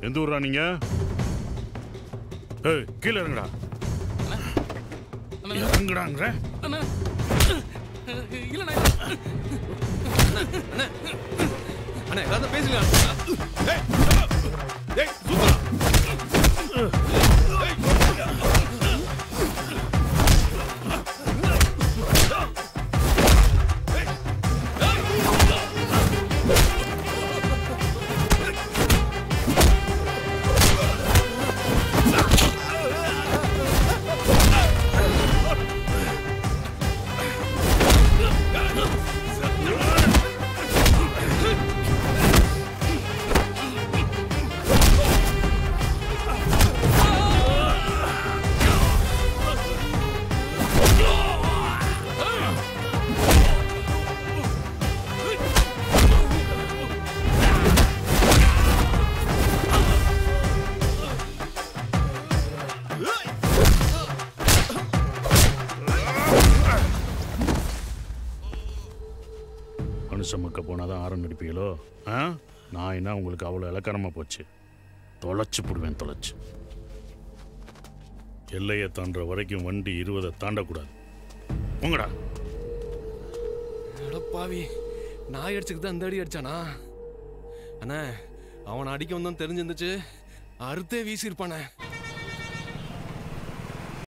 எந்த ஊரா நீங்க ஏய் கீழே இறங்குடா இறங்குடாங்கிற அண்ணா இல்லண்ணா அண்ணா ஏதாவது பேசுங்க மனுஷன் மக்க போனால் ஆரம் நடிப்பீங்களோ ஆ நான் என்ன உங்களுக்கு அவ்வளோ இலக்கணமாக போச்சு தொலைச்சு போடுவேன் தொலைச்சு எல்லையை தாண்டுற வரைக்கும் வண்டி இருபதை தாண்டக்கூடாது உங்கடா பாவி நாய் அடிச்சுக்கு தான் இந்த அடி அடிச்சானா அண்ணா அவனை அடிக்க வந்தான் தெரிஞ்சிருந்துச்சு அறுத்தே வீசியிருப்பானே